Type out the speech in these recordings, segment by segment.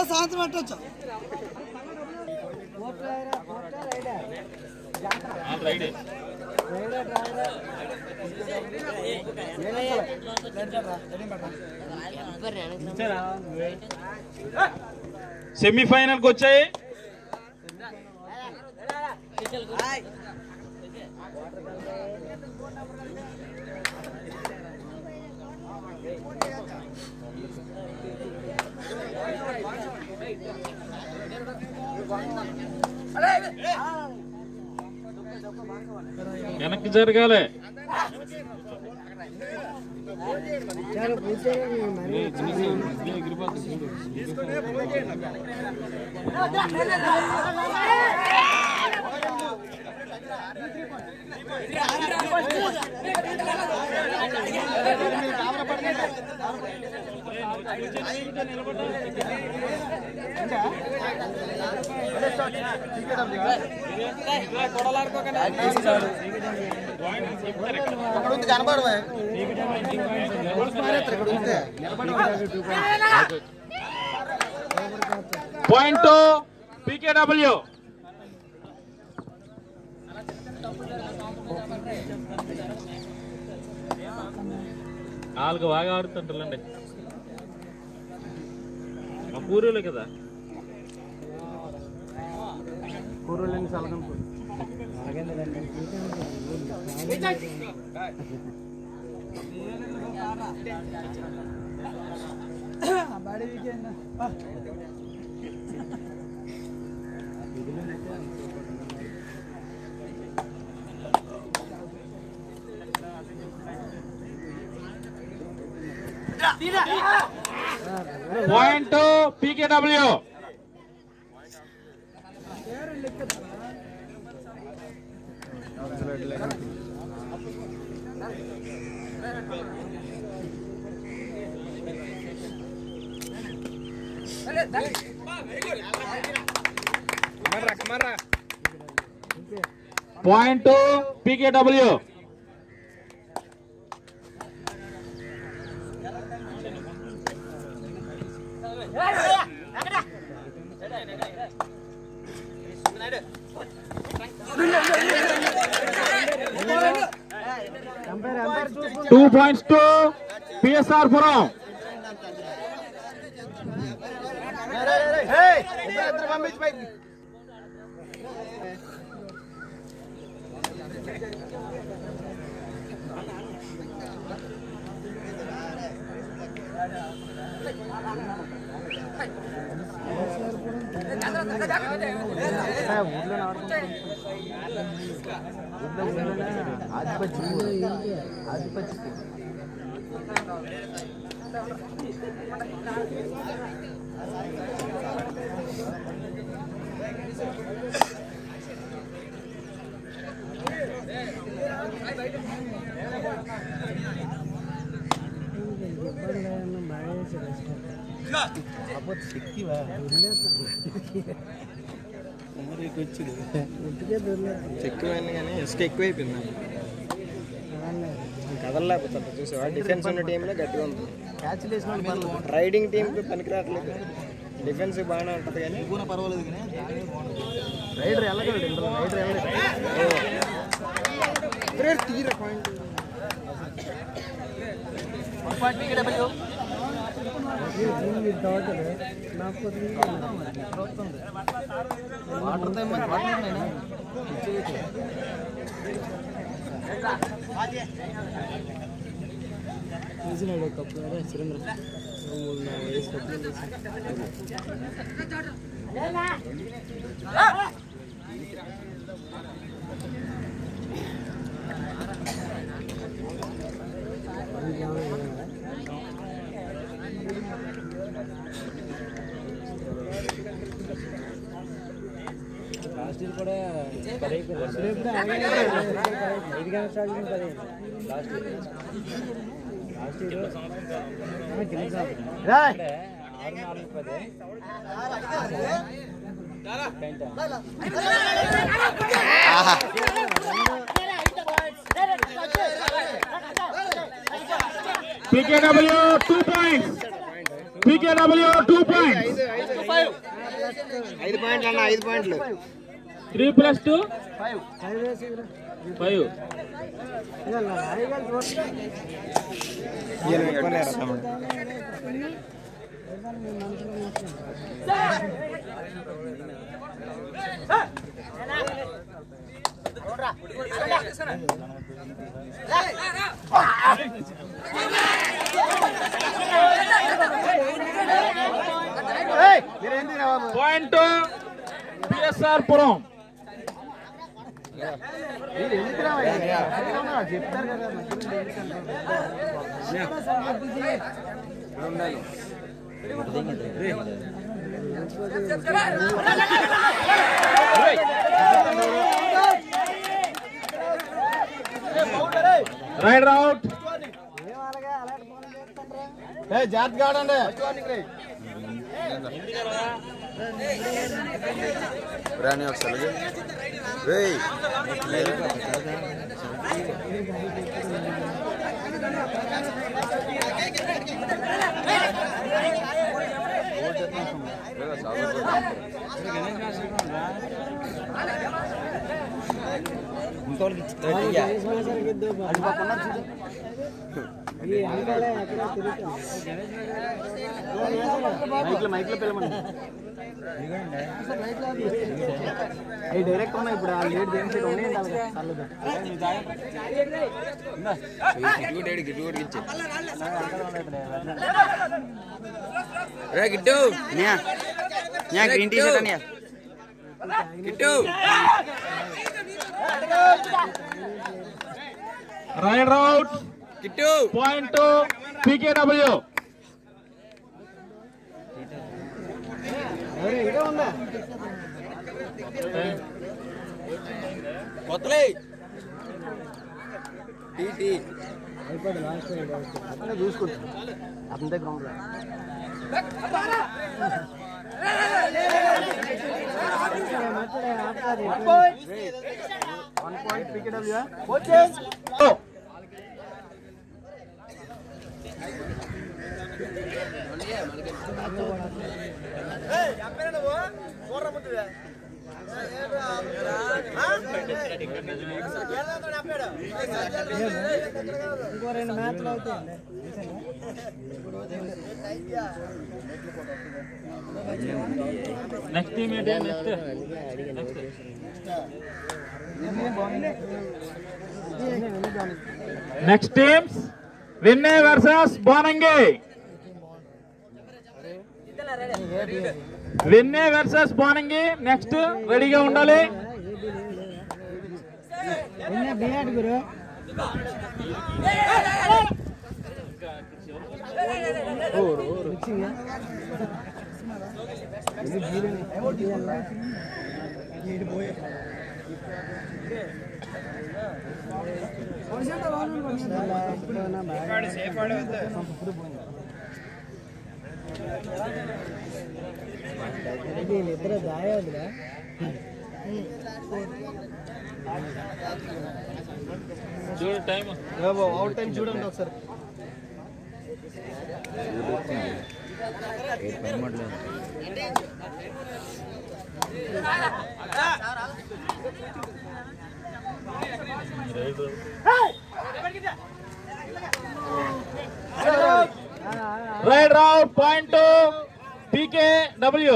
సాయంత్రం పెట్టచ్చు సెమీఫైనల్కి వచ్చాయి వెనక్కి జరగాలి పాయింట్ పీకేడబ్ల్యూ నాలుగు బాగా ఆడుతుంటారండి మా పూర్వీలే కదా point PKW point PKW two points to PSR పురం ఎక్కువైంది కానీ ఇసుక ఎక్కువైపోయింది కదలలేకపోతుంది చూసావా డిఫెన్స్ ఉన్న టీంలో గట్టిగా ఉంటుంది రైడింగ్ టీంకి పనికి రావట్లేదు డిఫెన్స్ బాగానే ఉంటుంది కానీ పర్వాలేదు రైడర్ వెళ్ళగలడు రైడర్ వెళ్ళలేదు తీర point water PKW two points. PKW two points. ఐదు పాయింట్లు అన్న ఐదు పాయింట్లు three plus two five point PSR పురం రైడర్ అవుట్ జాగ్రత్తగా ఆడండి రాని ఒకసారి రేయ్ మైక్లో మైక్లో పిలవమండి అవి డైరెక్ట్ ఉన్నాయి ఇప్పుడు ఆ లేట్ దేని సైడ్ ఉన్నాయి గిట్టు గిట్టు గిట్టు ఇచ్చే రే గిట్టు గ్రీన్ టీ షర్ట్ అనియా గిట్టు రైడర్ అవుట్ గిట్టు పాయింట్ పీకేడబ్ల్యూ ఇదే ఉందా కొత్తలే టీ టీ అయిపోయింది లాస్ట్ అతనే చూసుకుంటాను అతనిదే గ్రౌండ్ లో వన్ పాయింట్ పీకేడబ్ల్యూ ఇంకో రెండు మ్యాచ్లు అవుతాయి నెక్స్ట్ టీమ్ ఏంటి నెక్స్ట్ నెక్స్ట్ టీమ్స్ విన్నే వర్సెస్ బోనంగి విన్నే వర్సెస్ బోనంగి నెక్స్ట్ రెడీగా ఉండాలి బియాడ్ గురు వీళ్ళిద్దరు దాయాదురా చూడు టైం అవుట్ టైం చూడండి ఒకసారి raid out point PK W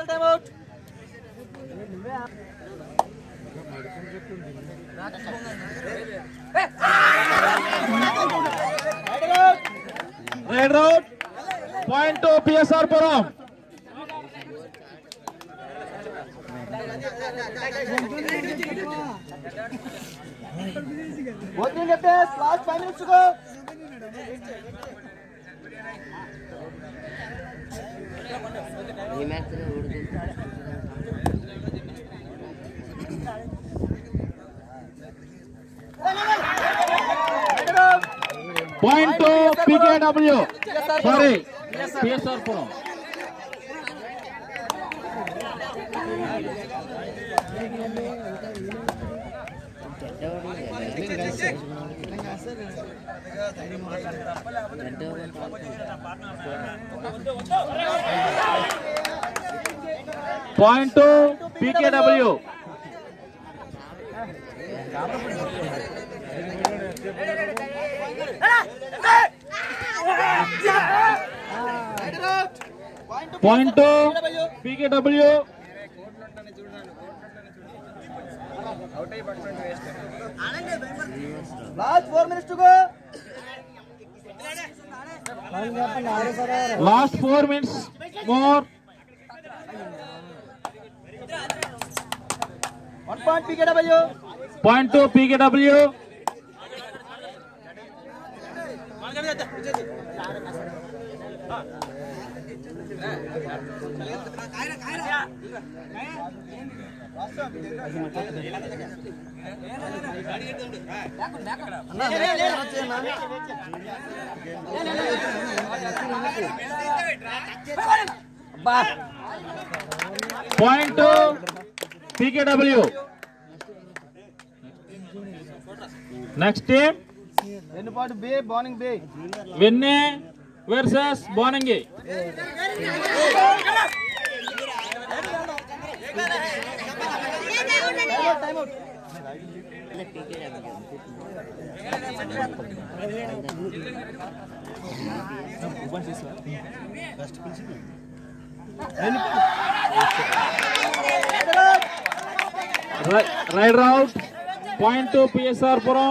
raid out point PSR Puram opening చెప్పే last five minutes go point PK W sorry PSR Puram point to PKW point to PKW last four minutes to go last four minutes more one point PKW point to PKW point to PKW next team వెన్నుపాటు బే bowling బే వెన్నె versus Bonangi raider out point to PSR Puram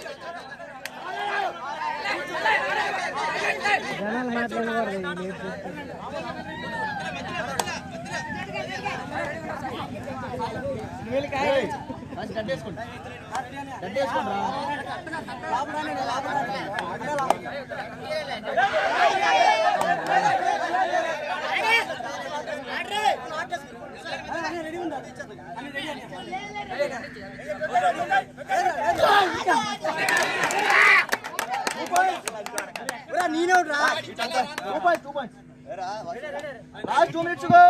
two points two points last two minutes go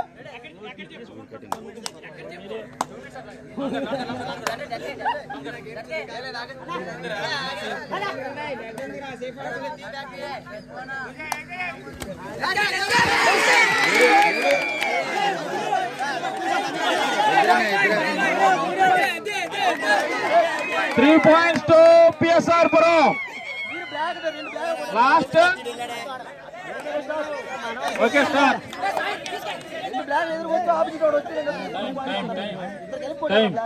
three points to PSR Puram last okay star block ఎదురుకొచ్చి opposite వాడు వచ్చి time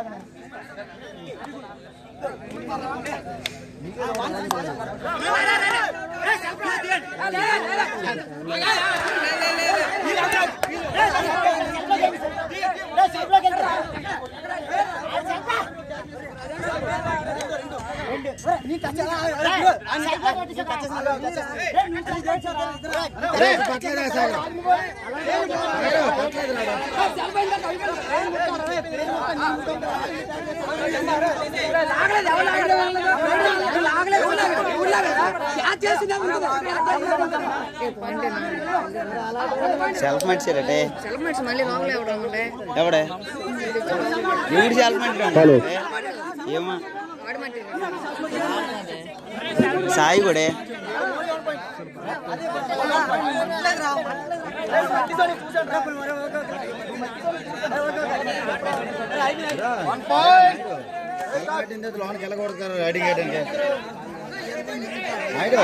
self మడిచారటే celebrates మళ్ళీ లోపల ఇవ్వడం అంటే ఎవడే ఎవడు సెల్ఫ్ హలో. మడి ఏమా వాడి మట్టి సాయి కూడా లోనికి వెళ్ళకూడదు రైడింగ్ చేయడానికి నాయుడు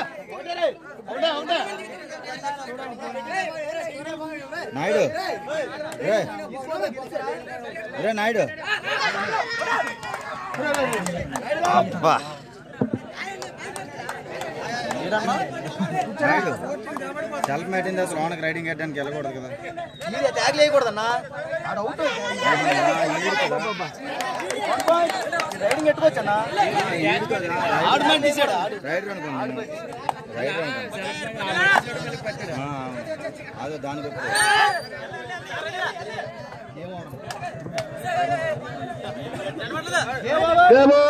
నాయుడు రే రే నాయుడు అబ్బా నాయుడు సెల్ఫ్ మెయిన్ తర్వాత లోనకి రైడింగ్ చేయడానికి వెళ్ళకూడదు కదా మీరు ట్యాగ్ లేయకూడదన్నా ఆడ అవుట్ రైడింగ్ ఎట్టుకోవచ్చన్నా ఆడమని తీసాడు రైడర్ అనుకోండి రైడర్ అనుకోండి ఆ, అదే దాని గొప్ప గేమ్